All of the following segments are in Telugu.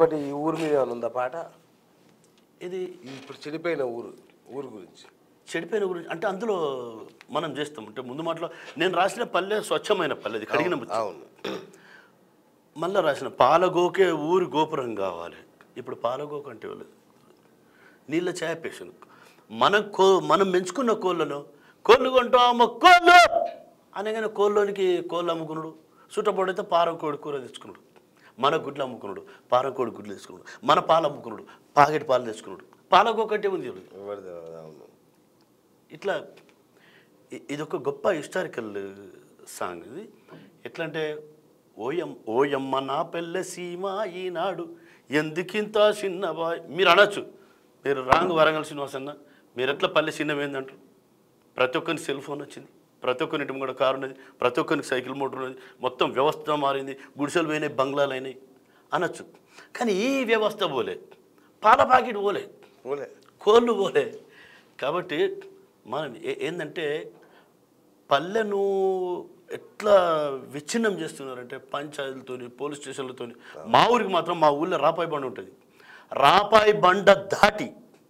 ఇప్పటి ఈ ఊరి మీద ఏమైనా ఉందా పాట ఇది ఈ ఇప్పుడు చెడిపోయిన ఊరు ఊరు గురించి చెడిపోయిన గురించి అంటే అందులో మనం చేస్తాం అంటే ముందు మాటలో నేను రాసిన పల్లె స్వచ్ఛమైన పల్లె అది కడిగిన ముత్యం. అవును మళ్ళా రాసిన పాలగోకే ఊరి గోపురం కావాలి ఇప్పుడు పాలగోక అంటే వాళ్ళు నీళ్ళ ఛాయ పేషెంట్ మనం కో మనం పెంచుకున్న కోళ్ళను కోళ్ళు కొంటాము కోళ్ళు అనగానే కోళ్ళలోనికి కోళ్ళు అమ్ముకున్నాడు చుట్టపడితే పారం కోడి కూర తెచ్చుకున్నాడు మన గుడ్లు అమ్ముకున్నాడు పారం కోడి గుడ్లు తెచ్చుకున్నాడు మన పాలు అమ్ముకున్నాడు పాకెట్ పాలు తెచ్చుకున్నాడు పాలగోకంటే ఉంది చూడు. ఎవరిది ఎవరిది, అవును ఇట్లా ఇ- ఇది ఒక గొప్ప హిస్టారికల్ సాంగ్ ఇది ఎట్లా అంటే ఓయం ఓయమ్మ నా పెళ్ళ సీమ ఈనాడు ఎందుకింత చిన్న బాయ్ మీరు అనొచ్చు మీరు రాంగ్ వరంగల్ శ్రీనివాస్ అన్న మీరు ఎట్లా పల్లె చిన్నమైందంటారు ప్రతి ఒక్కరికి సెల్ ఫోన్ వచ్చింది ప్రతి ఒక్కరింటి కూడా కారు ఉన్నది ప్రతి ఒక్కరికి సైకిల్ మోటార్ ఉన్నది మొత్తం వ్యవస్థ మారింది గుడిసెలు పోయినాయి బంగ్లాలు అయినాయి అనొచ్చు కానీ ఈ వ్యవస్థ పోలే పాల ప్యాకెట్ పోలే ఓలే కోళ్ళు పోలే కాబట్టి మనం ఏ- ఏంటంటే పల్లెను ఎట్లా విచ్ఛిన్నం చేస్తున్నారంటే పంచాయతీలతోని పోలీస్ స్టేషన్లతోని మా ఊరికి మాత్రం మా ఊళ్ళో రాపాయి బండ ఉంటుంది రాపాయి బండ దాటి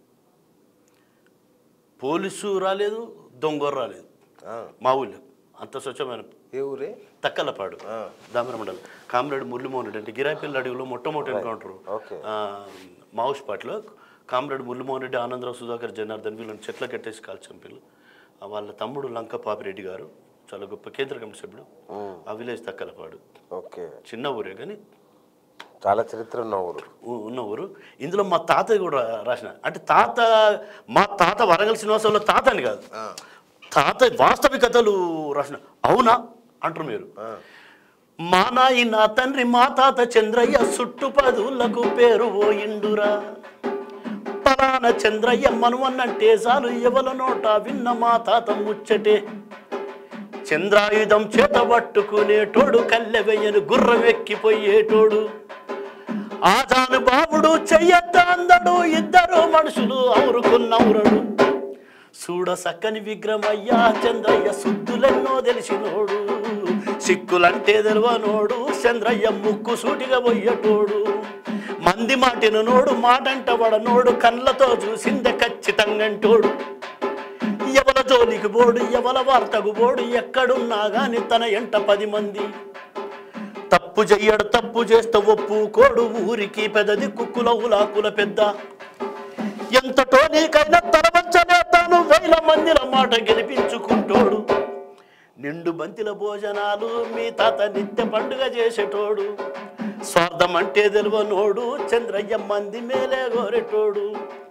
పోలీసు రాలేదు దొంగ రాలేదు ఆ, మా ఊళ్ళో అంత స్వచ్ఛమైన ఏ ఊరే తక్కలపాడు ఆ. దామర మండలం కామ్రేడ్ మురళీమోహన్ రెడ్డి అంటే గిరాయిపల్లి అడుగులో మొట్టమొదటి ఎన్కౌంటర్ ఓకే. మావుష్పాట్లో కామ్రేడ్ మురళీమోహన్ రెడ్డి ఆనందరావు సుధాకర్ జనార్దన్ వీళ్ళని చెట్ల కట్టేసి కాల్ చంపిల్లు ఆ వాళ్ళ తమ్ముడు లంక పాపిరెడ్డి గారు చాలా గొప్ప కేంద్ర కమిటీ సభ్యుడు ఆ విలేజ్ తక్కలపాడు ఓకే చిన్న ఊరే కానీ చాలా చరిత్ర ఉన్న ఊరు ఉ- ఉన్న ఊరు ఇందులో మా తాత కూడా రాసిన అంటే తాత మా తాత వరంగల్ శ్రీనివాసంలో తాత అని కాదు తాత వాస్తవికతలు రాసిన అవునా అంటారు మీరు మా నాయి నా తండ్రి మా తాత చంద్రయ్య చుట్టు పదులకు పేరు పోయిండురా పలానా చంద్రయ్య మనువన్నంటే చాలు ఎవల నోట విన్న మా తాత ముచ్చటే చంద్రాయుధం చేత పట్టుకునేటోడు కల్లె వెయ్యను గుర్రం ఎక్కిపోయేటోడు ఆజాను బాబుడు చెయ్యొద్ద అందడు ఇద్దరు మనుషులు అవురుకున్నవురడు చూడ సక్కని విగ్రమయ్యా చంద్రయ్య సుద్దులెన్నో తెలిసినోడు సిక్కులంటే తెలవనోడు చంద్రయ్య ముక్కు సూటిగా పోయేటోడు మంది మాటిన నోడు మాటంట వడనోడు కళ్ళతో చూసిందే ఖచ్చితంగంటోడు ఎవల జోలికి బోడు ఎవల వార్తకు బోడు ఎక్కడున్నా గాని తన ఎంట పది మంది తప్పు చెయ్యడు తప్పు చేస్తే ఒప్పు కోడు ఊరికి పెద్దది కుక్కుల ఉలాకుల పెద్ద ఎంతటో నీకైనా తరవంచనే తాను వేల మందిల మాట గెలిపించుకుంటోడు నిండు బంతిల భోజనాలు మీ తాత నిత్య పండుగ చేసేటోడు స్వార్థం అంటే తెలివనోడు చంద్రయ్య మంది మేలే గోరెటోడు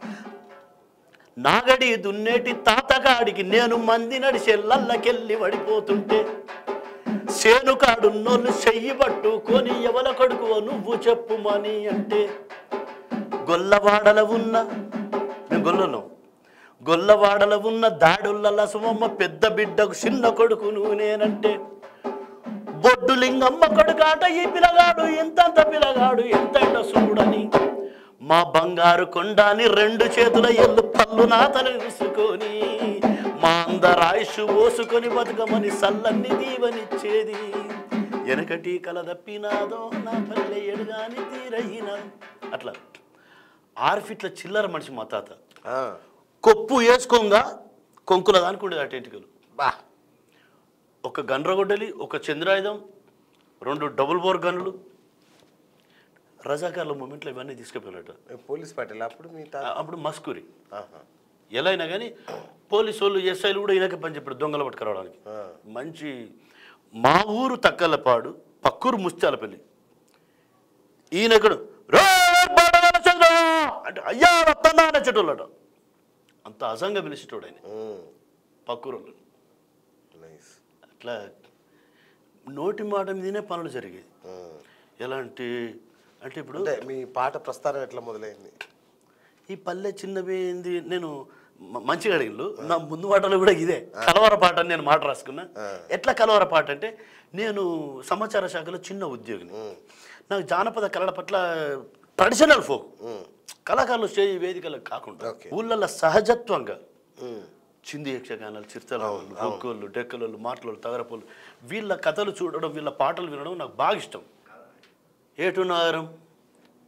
నాగడి దున్నేటి తాతగాడికి నేను మంది నడిచే లల్లకెళ్ళి పడిపోతుంటే సేను కాడున్నోళ్ళు చెయ్యి పట్టుకొని ఎవల కొడుకువో నువ్వు చెప్పుమని అంటే గొల్లవాడల ఉన్న నేను గొల్లలో గొల్లవాడల ఉన్న దాడుల్ల లసమమ్మ పెద్ద బిడ్డకు చిన్న కొడుకును నేనంటే బొడ్డు లింగమ్మ కొడుకాట ఈ పిల్లగాడు ఎంతంత పిల్లగాడు ఎంతంట చూడని మా బంగారు కొండాని రెండు చేతుల ఎల్లు పళ్ళు నాతలు విసుకొని మా అందరాయుషు పోసుకొని బతుకమని సల్లన్ని దీవనిచ్చేది వెనకటి కల తప్పినాదో నా పల్లె ఎడుగాని తీరయిన అట్లా ఆరు ఫీట్ల చిల్లర మనిషి మా తాత ఆ, కొప్పు వేసుకోగా కొంకుల దానికుండేది అటు ఎంటికలు బా ఒక గన్రగొడ్డలి ఒక చంద్రాయుధం రెండు డబుల్ బోర్ గన్నులు రజాకార్ల మూమెంట్లో ఇవన్నీ తీసుకుపోయినట్టు ఏ పోలీస్ పటేల్ అప్పుడు మీ తా అప్పుడు మస్కూరి ఆహా. ఎలా అయినా కానీ పోలీసు వాళ్ళు ఎస్ఐలు కూడా ఈయనకే పని చెప్పారు దొంగలు పట్టుకురావడానికి ఆ. మంచి మా ఊరు తక్కలపాడు పక్కూరు ముత్యాలపల్లి ఈయన ఇక్కడ "రే బాడగల చంద్ర!" అంటే అయ్యా రత్తన్నా అనేటోళ్ళట అంత అసంగా పిలిచేటోడు ఆయన ఉమ్, పక్కూరు వాళ్ళు నైస్ అట్లా నోటి మాట మీదనే పనులు జరిగాయి ఉమ్. ఎలాంటి అంటే ఇప్పుడు అంటే మీ పాట ప్రస్థానం ఎట్లా మొదలైంది ఈ పల్లె చిన్నవి ఏంది నేను మ- మంచిగా అడిగిళ్ళు నా ముందు మాటలు కూడా ఇదే కలవర పాట అని నేను మాట రాసుకున్నా ఎట్లా కలవర పాట అంటే నేను సమాచార శాఖలో చిన్న ఉద్యోగిని నాకు జానపద కళల పట్ల ట్రెడిషనల్ ఫోక్ కళాకారులు స్టేజ్ వేదికలకు కాకుండా Okay. ఊళ్ళల్లో సహజత్వంగా ఉమ్, చింది యక్షగానాలు చిరుతలు బొగ్గోళ్ళు డెక్కలోళ్ళు మాటలు తగరపోళ్ళు వీళ్ళ కథలు చూడడం వీళ్ళ పాటలు వినడం నాకు బాగా ఇష్టం ఏటునారం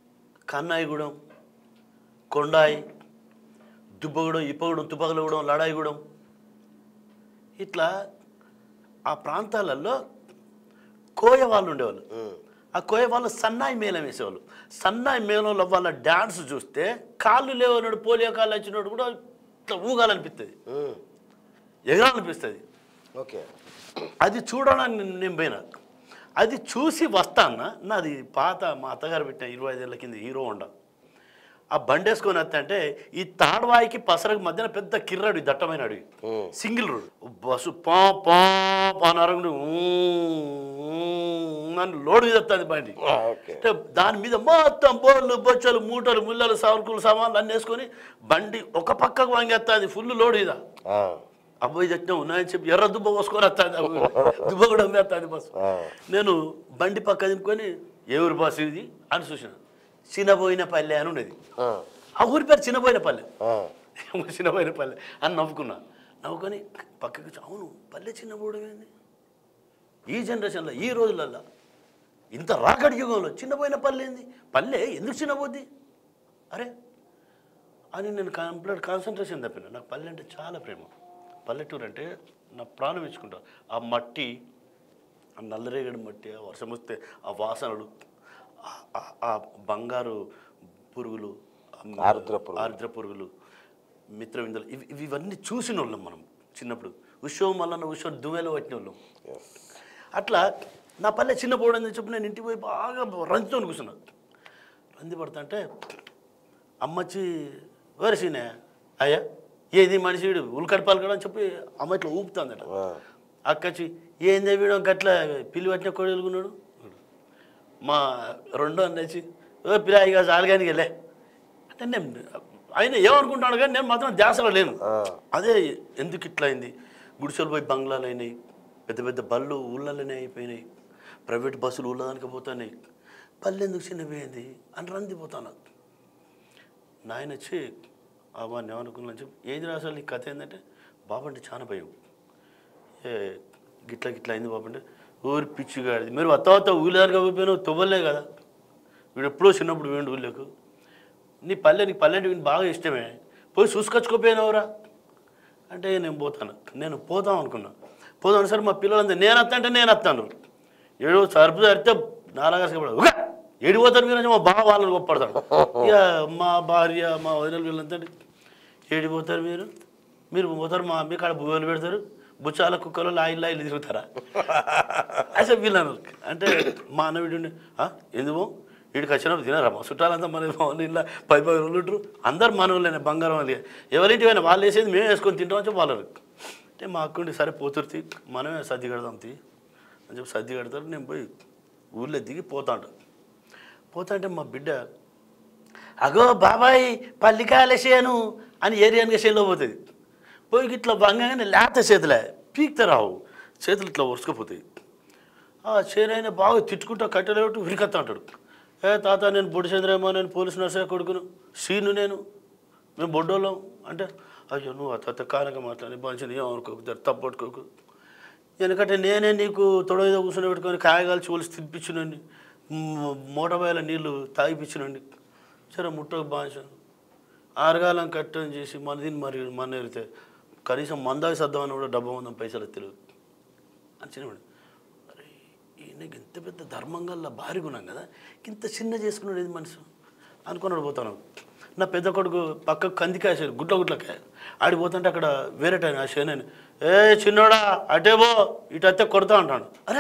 కన్నాయిగూడెం కొండాయి దుబ్బగూడెం ఇప్పగూడెం తుప్పగలగూడెం లడాయిగూడెం ఇట్లా ఆ ప్రాంతాలలో కోయ వాళ్ళు ఉండేవాళ్ళు ఆ కోయ వాళ్ళు సన్నాయి మేళం వేసేవాళ్ళు సన్నాయి మేళంలో వాళ్ళ డ్యాన్స్ చూస్తే కాళ్ళు లేవనాడు పోలియో కాళ్ళు వచ్చినాడు కూడా ఇట్లా ఊగాలనిపిస్తుంది ఎగరాలనిపిస్తుంది ఓకే అది చూడడానికి నేను- నేను పోయినా అది చూసి వస్తాన్న నాది పాత మా అత్తగారు పెట్టిన ఇరవై ఐదేళ్ల కింద హీరో ఉండ ఆ బండి వేసుకొని వస్తా అంటే ఈ తాడవాయికి పసరకు మధ్యన పెద్ద కిర్రాడు దట్టమైన అడవి సింగిల్ రోడ్ బస్సు పా పా పానరంగు నన్ను లోడ్ మీద వస్తుంది బండి ఓకే అంటే దాని మీద మొత్తం బోర్లు బొచ్చలు మూటలు ముళ్ళలు సరుకులు సామాన్లు అన్నీ వేసుకొని బండి ఒక పక్కకు వంగేస్తుంది ఫుల్ లోడ్ మీద అబ్బాయి చచ్చిన ఉన్నాయని చెప్పి ఎర్ర దుబ్బ పోసుకొని వస్తుంది దుబ్బ కూడా అమ్మేస్తుంది బస్సు నేను బండి పక్క దింపుకొని ఏ ఊరు బస్సు ఇది అని చూసిన చిన్నబోయిన పల్లె అని ఉండేది ఆ ఊరి పేరు చిన్నబోయిన పల్లె చిన్నబోయిన పల్లె అని నవ్వుకున్నా నవ్వుకొని పక్కకి వచ్చి, అవును పల్లె చిన్నబోడు ఏంది ఈ జనరేషన్లో ఈ రోజులల్లో ఇంత రాకడి యుగంలో చిన్నపోయిన పల్లె ఏంది పల్లె ఎందుకు చిన్నపోద్ది అరే అని నేను కంప్లీట్ కాన్సన్ట్రేషన్ తప్పిన నాకు పల్లె అంటే చాలా ప్రేమ పల్లెటూరు అంటే నా ప్రాణం ఇచ్చుకుంటా ఆ మట్టి ఆ నల్లరేగడి మట్టి ఆ వర్షం వస్తే ఆ వాసనలు ఆ- ఆ- ఆ బంగారు పురుగులు ఆ ఆరుద్ర పురుగులు. ఆరుద్ర పురుగులు మిత్రవిందలు ఇవి ఇవి ఇవన్నీ చూసిన వాళ్ళం మనం చిన్నప్పుడు ఉత్సవం మళ్ళీ ఉత్సవం దువ్వెలో పట్టిన వాళ్ళం అట్లా నా పల్లె చిన్న పోవడం చెప్పి నేను ఇంటికి పోయి బాగా రంచుతో కూర్చున్నా రంది పడతా అంటే అమ్మచ్చి వరిసినే అయ్యా ఏది మనిషి వీడు ఉల్కడపాలు కూడా అని చెప్పి అమ్మ ఇట్లా ఊపుతుందట అక్కచ్చి ఏందే వీడు గట్ల పిల్లి పట్టిన కొడుకున్నాడు మా రెండో అన్నచ్చి ఓ పిల్ల ఇక చాలుగానికి వెళ్ళే అంటే నేను ఆయన ఏమనుకుంటాడు కానీ నేను మాత్రం ధ్యాసలో లేను అదే ఎందుకు ఇట్లా అయింది గుడిసెలు పోయి బంగ్లాలు అయినాయి పెద్ద పెద్ద బళ్ళు ఊళ్ళలోనే అయిపోయినాయి ప్రైవేట్ బస్సులు ఊళ్ళదానికి పోతున్నాయి పల్లె ఎందుకు చిన్నపోయింది అని రందిపోతాను నాయన వచ్చి వాడిని ఏమనుకున్నాను చెప్పి ఏది రాసాలి నీ కథ ఏంటంటే బాబు అంటే చాలా భయం ఏ గిట్ల గిట్ల అయింది బాబు అంటే ఊరి పిచ్చిగాడిది మీరు వత్త వత్త ఊళ్ళదానికి పోయినావు తొవ్వలే కదా వీడు ఎప్పుడో చిన్నప్పుడు వేండు ఊళ్ళకు నీ పల్లె నీకు పల్లె అంటే వీడిని బాగా ఇష్టమే పోయి చూసుకొచ్చుకోపోయినావురా అంటే నేను పోతాను నేను పోతాం అనుకున్నా పోతాను సరే మా పిల్లలందరూ నేను వస్తా అంటే నేను వస్తాను ఏడు సరుపు సరితే నాలుగు ఒక ఏడు పోతారు మీరు అని మా బావ వాళ్ళని గొప్పడతాడు ఇక మా భార్య మా వదిన వీళ్ళంతా ఏడి పోతారు మీరు మీరు పోతారు మా అమ్మ కాడ బువ్వలు పెడతారు బుచ్చాల కుక్కలు లాయిల్ లాయిల్ తిరుగుతారా అసలు వీళ్ళను అంటే మా అన్న వీడు ఎందుకు వీడికి వచ్చినప్పుడు తినారా మా చుట్టాలంతా మన ఇలా పది పది రోజులు ఉంటారు అందరు మనోళ్ళనే బంగారం అది ఎవరింటి పోయినా వాళ్ళు వేసేది మేము వేసుకొని తింటామని చెప్పి వాళ్ళు అంటే మా అక్కండి సరే పోతుర్తి మనమే సర్ది కడదాం తీ అని చెప్పి సర్ది కడతారు నేను పోయి ఊళ్ళో దిగి పోతాంట పోతాంటే మా బిడ్డ అగో బాబాయ్ పల్లికాయల చేను అని ఏరియానిగా చేనులో పోతుంది పోయి ఇట్లా బంగానే లేత చేతులే పీక్తే రావు చేతులు ఇట్లా వరుసుకుపోతాయి ఆ చేనైనా బాగా తిట్టుకుంటా కట్టలేటు విరికత్తా అంటాడు ఏ తాత నేను బొడ్డు చంద్రేమో నేను పోలీసు నర్సే కొడుకును సీను నేను మేము బొడ్డోళ్ళం అంటే అయ్యో నువ్వు ఆ తాత కానక మాట్లాడి మంచిది ఏమనుకోకు జర తప్పట్టుకోకు ఎందుకంటే నేనే నీకు తొడైదో కూర్చొని పెట్టుకొని కాయగాలు చూసి తినిపించినండి మూటబాయల నీళ్ళు తాగిపించినండి సరే ముట్టకు బాగా ఆరగాలం కట్టని చేసి మన దీన్ని మరి మన ఎరితే కనీసం మందాకి సర్దామని కూడా డబ్బా మందం పైసలు తెలియదు అని చిన్నవాడు అరే ఈయనకి ఇంత పెద్ద ధర్మంగల్లా భారీ గుణం కదా ఇంత చిన్న చేసుకున్నాడు ఏది మనసు అనుకున్నాడు పోతాను నా పెద్ద కొడుకు పక్కకు కందికాయ చేను గుడ్ల గుడ్లకాయ ఆడికి పోతుంటే అక్కడ వేరే టైం ఆ చేను ఏ చిన్నోడా అటే పో ఇటు అత్తే కొడతా అంటాడు అరే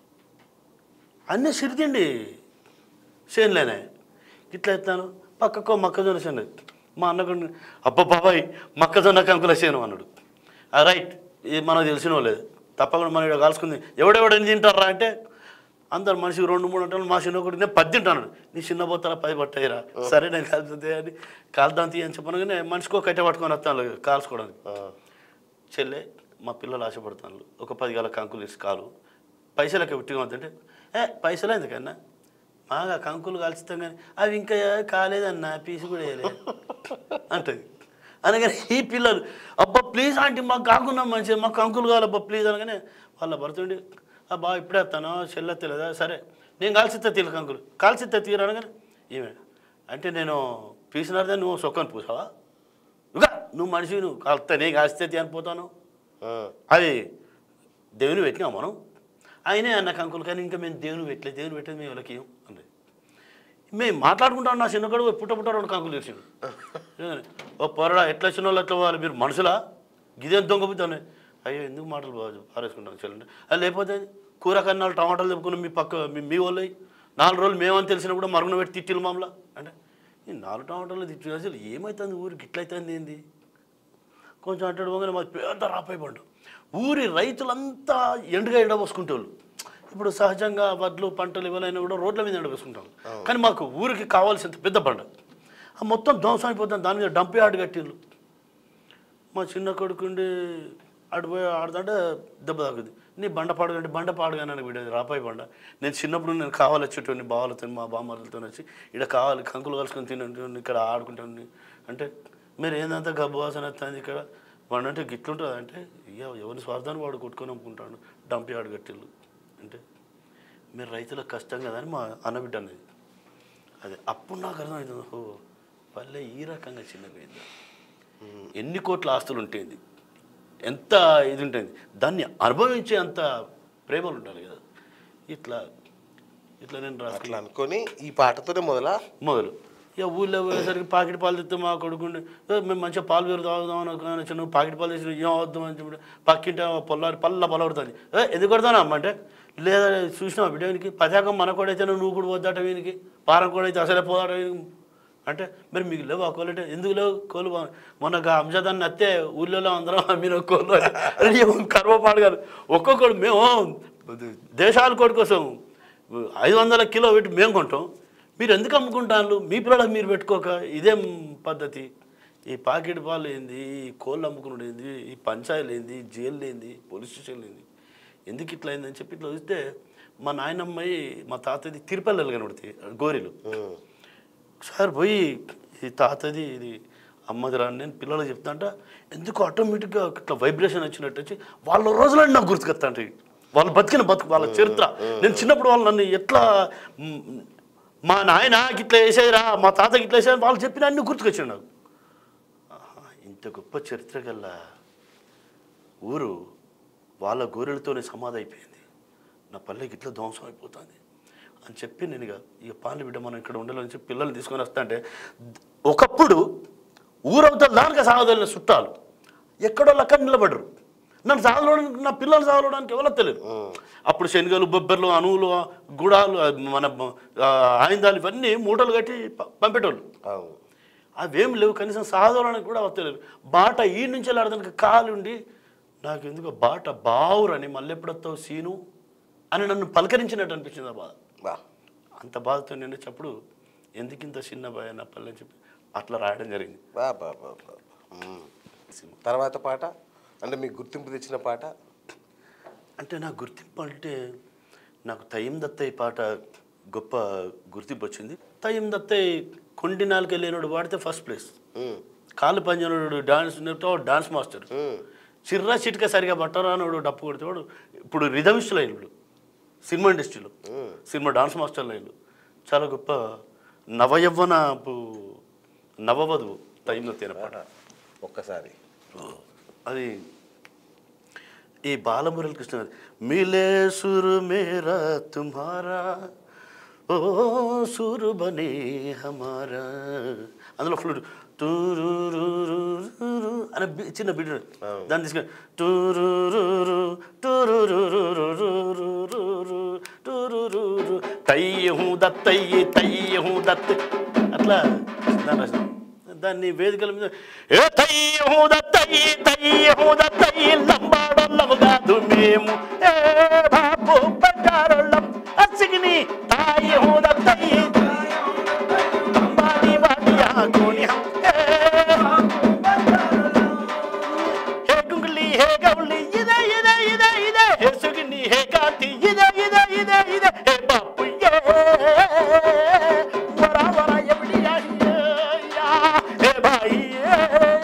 అన్నీ సిరితిండి చేనులేనే ఇట్లా ఎత్తాను పక్కకో మొక్కజొన్న చేను మా అన్నకు అబ్బా బాబాయ్ మొక్కజొన్న కంకుల చేను అన్నాడు ఆ రైట్ ఇది మనకు తెలిసిన లేదు తప్పకుండా మనం ఇక్కడ కలుసుకుంది ఎవడెవడని తింటారా అంటే అందరు మనిషికి రెండు మూడు అంటారు మా చిన్న ఒకటి నేను పది తింటాను నీ చిన్న పోతారా పది పట్టాయిరా సరే నేను కాలుతుంది అని కాలుదాం తీ అని చెప్పనగానే మనిషికో కట్టె పట్టుకొని వస్తాను కాల్చుకోవడానికి చెల్లె మా పిల్లలు ఆశపడతాను ఒక పది గల కంకులు ఇసి కాలు పైసలకి ఉట్టిగా ఉందంటే ఏ పైసలు ఎందుకన్నా బాగా కంకులు కాల్చుతాం కానీ అవి ఇంకా కాలేదన్నా పీసు కూడా వేయలేదు అంటది అనగానే ఈ పిల్లలు అబ్బా ప్లీజ్ ఆంటీ మాకు కాకుండా మంచిది మాకు కంకులు కావాలి అబ్బా ప్లీజ్ అనగానే వాళ్ళ భర్తుండి అబ్బా ఇప్పుడే వస్తాను చెల్లెత్తలేదా సరే నేను కాల్చితే తీరు కంకులు కాల్చితే తీరు అనగానే ఈమె అంటే నేను పీసినారదే నువ్వు సొక్కని పూసావా ఇక నువ్వు మనిషి నువ్వు కాస్త నీ కాస్తే అనిపోతాను ఆ, అది దేవుని పెట్టినాం మనం ఆయనే అన్న కంకులు కానీ ఇంకా మేము దేవుని పెట్టలేదు దేవుని పెట్టేది మేము వాళ్ళకి ఇయ్యం అన్నది మేము మాట్లాడుకుంటాం నా చిన్నగడు పుట్ట పుట్ట రెండు కంకులు తెచ్చిండు ఓ పొరడా ఎట్లా వచ్చిన వాళ్ళు ఎట్లా వాళ్ళు మీరు మనుషులా గిదేం దొంగపోతానే అయ్యో ఎందుకు మాటలు బాగా పారేసుకుంటాను చెల్లండి అది లేకపోతే కూర కన్నాలు టమాటాలు తెప్పుకుని మీ పక్క మీ మీ వాళ్ళవి నాలుగు రోజులు మేమని తెలిసినా కూడా మరుగున పెట్టి తిట్టిలు మామలా అంటే ఈ నాలుగు టమాటాలు తిట్టి అసలు ఏమవుతుంది ఊరికి ఇట్లయితుంది ఏంది కొంచెం అంటాడు పోగానే మాది పెద్ద రాపాయి పండు ఊరి రైతులంతా ఎండుగా ఎండబోసుకుంటేవాళ్ళు ఇప్పుడు సహజంగా వడ్లు పంటలు ఇవ్వాలైనా కూడా రోడ్ల మీద ఎండబోసుకుంటాం కానీ మాకు ఊరికి కావాల్సినంత పెద్ద పంట ఆ మొత్తం ధ్వంసం అయిపోతుంది దాని మీద డంప్ యార్డ్ కట్టిళ్ళు మా చిన్న కొడుకుండి ఆడిపోయి ఆడుతుంటే దెబ్బ తాకుద్ది నీ బండ పాడుగంటే బండ పాడుగా నాకు వీడేది రాపాయి బండ నేను చిన్నప్పుడు నేను కావాలి వచ్చేటోని బావలతో మా బామ్మలతో వచ్చి ఇక్కడ కావాలి కంకులు కలుసుకొని తినండి ఇక్కడ ఆడుకుంటాను అంటే మీరు ఏందంతా గబ్బు వాసన వస్తుంది ఇక్కడ వాడు అంటే గిట్లుంటుంది అంటే ఇక ఎవరి స్వార్థాన్ని వాడు కొట్టుకొని అమ్ముకుంటాడు డంప్ యార్డ్ కట్టిళ్ళు అంటే మీరు రైతులకు కష్టం కదా అని మా అన్నబిడ్డ అనేది అదే అప్పుడు నాకు అర్థమవుతుంది ఓ పల్లె ఈ రకంగా చిన్నపోయింది ఎన్ని కోట్ల ఆస్తులు ఉంటుంది ఎంత ఇది ఉంటుంది దాన్ని అనుభవించే అంత ప్రేమలు ఉండాలి కదా ఇట్లా ఇట్లా నేను రాసుకున్నా అట్లా అనుకొని ఈ పాటతోనే మొదలా మొదలు ఇక ఊళ్ళో పోయేసరికి పాకెట్ పాలు తెస్తే మా కొడుకుండే "ఏ, మేము మంచిగా పాలు వేరు తాగుదాం అని చిన్న పాకెట్ పాలు తెచ్చిన ఏం అవుద్దాం అని చెప్పి పక్కింటే పొల్లారి పల్ల పొలవడుతుంది ఏ ఎందుకు కొడతానా అమ్మ అంటే లేదా చూసినా బిడ్డకి పతాకం మన కూడా అయితే నువ్వు కూడా పోద్దాట వీనికి పారం కూడా అయితే అసలే పోదాట వీనికి అంటే మరి మీకు లేవు ఆ కోళ్ళు అంటే ఎందుకు లేవు కోళ్ళు బా- మొన్న గా అంశదాన్ని అత్తే ఊళ్ళో అందరం అమ్మిన కోళ్ళు అని కర్మపాడు గారు ఒక్కొక్కడు మేము దేశాల కోడి కోసం ఐదు వందల కిలో పెట్టి మేము కొంటాం మీరు ఎందుకు అమ్ముకుంటాను మీ పిల్లలకు మీరు పెట్టుకోక ఇదేం పద్ధతి ఈ పాకెట్ పాలు ఏంది ఈ కోళ్ళు అమ్ముకున్నాడు ఏంది ఈ పంచాయలు ఏంది జైలు ఏంది పోలీస్ స్టేషన్లు ఏంది ఎందుకు ఇట్లా అయిందని చెప్పి ఇట్లా చూస్తే మా నాయనమ్మాయి మా తాతది తిరుపల్లెలు కనబడుతాయి గోరీలు ఉమ్, సార్ పోయి ఇది తాతది ఇది అమ్మది రా అని నేను పిల్లలకు చెప్తాంట ఎందుకు ఆటోమేటిక్గా ఇట్లా వైబ్రేషన్ వచ్చినట్టు వచ్చి వాళ్ళ రోజులని నాకు గుర్తుకొస్తాంట వాళ్ళు బతికిన బతుకు వాళ్ళ చరిత్ర నేను చిన్నప్పుడు వాళ్ళు నన్ను ఎట్లా మ్, మా నాయన ఇట్లా వేసేదిరా మా తాతకి ఇట్లా వేసేది వాళ్ళు చెప్పిన అన్ని గుర్తుకొచ్చాడు నాకు ఆహా, ఇంత గొప్ప చరిత్ర గల ఊరు వాళ్ళ గోరెలతోనే సమాధి అయిపోయింది నా పల్లెకి ఇట్లా ధ్వంసం అయిపోతుంది అని చెప్పి నేను ఇక ఇక పాలు బిడ్డ మనం ఇక్కడ ఉండాలని చెప్పి పిల్లల్ని తీసుకొని వస్తా అంటే ఒకప్పుడు ఊరవతల దానికి సాగదలిన చుట్టాలు ఎక్కడో అక్కడ నిలబడరు నన్ను సాగలోడానికి నా పిల్లలు సాగలోడానికి ఎవరో తెలియదు అప్పుడు శనగలు బొబ్బర్లు అణువులు గుడాలు ఆ, మన ఆ, ఆయుధాలు ఇవన్నీ మూటలు కట్టి ప- పంపేటోళ్ళు అవును అవేం లేవు కనీసం సాధవడానికి కూడా వస్తలేదు బాట ఈ నుంచి వెళ్ళడానికి కాలుండి నాకు ఎందుకో బాట బావురని మళ్ళీ ఎప్పుడొస్తావు సీను అని నన్ను పలకరించినట్టు అనిపించింది ఆ బాధ బా అంత బాధతో నేను చెప్పడు ఎందుకు ఇంత చిన్న భయ నా పల్లె అని చెప్పి అట్లా రాయడం జరిగింది బా బా బా బా ఉమ్. తర్వాత పాట అంటే మీకు గుర్తింపు తెచ్చిన పాట అంటే నా గుర్తింపు అంటే నాకు తయ్యం దత్తయ్య పాట గొప్ప గుర్తింపు వచ్చింది తయ్యం దత్తయ్య కొండి నాలుగు వెళ్ళినోడు పాడితే ఫస్ట్ ప్లేస్ ఉమ్, కాలు పంజనుడు డాన్స్ డాన్స్ మాస్టర్ ఉమ్, చిర్రా చిట్క సరిగా బట్టరానోడు డప్పు కొడితేవాడు ఇప్పుడు రిధమిస్టులు అయినడు సినిమా ఇండస్ట్రీలో సినిమా డాన్స్ మాస్టర్లు అయినడు చాలా గొప్ప నవయవ్వన నవవధువు టైంలో తిన పాట ఒక్కసారి అది ఈ బాలమురళి కృష్ణ మిలే సురు మేరా తుమ్హారా ఓ సురు బనే హమారా అందులో ఫ్లూట్ టూరు అనే బి- చిన్న బిడ్ దాన్ని తీసుకొని టూరు టూరు తయ్యహు దత్తయ్యి తయ్యహు దత్త అట్లా దాన్ని రాసిన దాన్ని వేదికల మీద ఏ తయ్యహు దత్తయ్యి తయ్యహు దత్తయ్యి లంబాడోళ్ళము కాదు మేము ఏ బాపు బంగారోళ్ళం అసిగిని తాయహు దత్తయ్యి లంబాడి వాడి ఆకోని హం ఏ హే గుంగులి హే గౌలి ఇదే ఇదే ఇదే ఇదే హే సుగిని హే కాంతి ఇదే ఇదే ఇదే ఇదే హే బాపు ఏ వరా వరా ఎవడి యా హే భాయి ఏ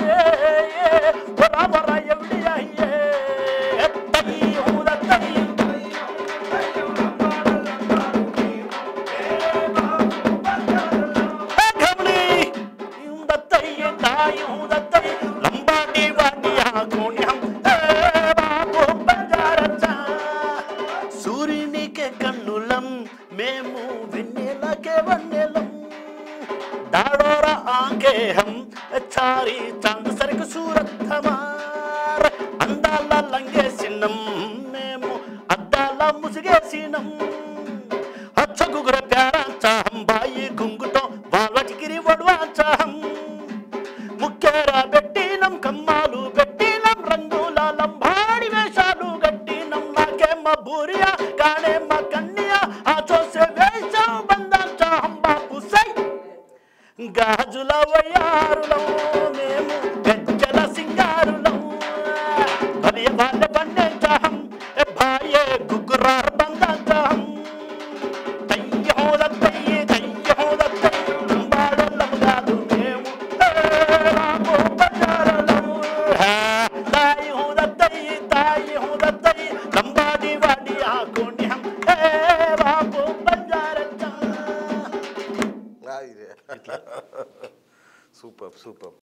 వరా వరా ఎవడి యా తయ్యి హూద తయ్యి హే మేము వెన్నెలకే వన్నెలం डाडोरा आंखे हम चारी चांद सरक सूरत हमार అందాల లంగేసినం మేము అద్దాల ముసిగేసినం అచ్చగుగుర ప్యారాంచాహం బాయి గుంగుతో వాళ్ళటికిరి వడ్వాంచాహం ముక్కేర పెట్టినం కమ్మాలు పెట్టినం రంగుల లంబాడి వేషాలు గట్టినం నాకేమ్మ బూరియా కానేమ్మ కన్నియా ఆ చూసే వేషం బందాంచాహం బాపు సై గాజుల వయ్యారులం మేము గజ్జల సింగారులం భయ బాల బండే చాహం ఏ భాయే గుగ్గురార్ బందా చాహం తయ్య హోద తయ్య తయ్య హోద తయ్య లంబాడలం కాదు మేము ఏ రామో బజారలం హే తాయి హోద తయ్య తాయి హోద తయ్య లంబాడి వాడి ఆకోని హం ఏ రామో బజారలం సూపర్ సూపర్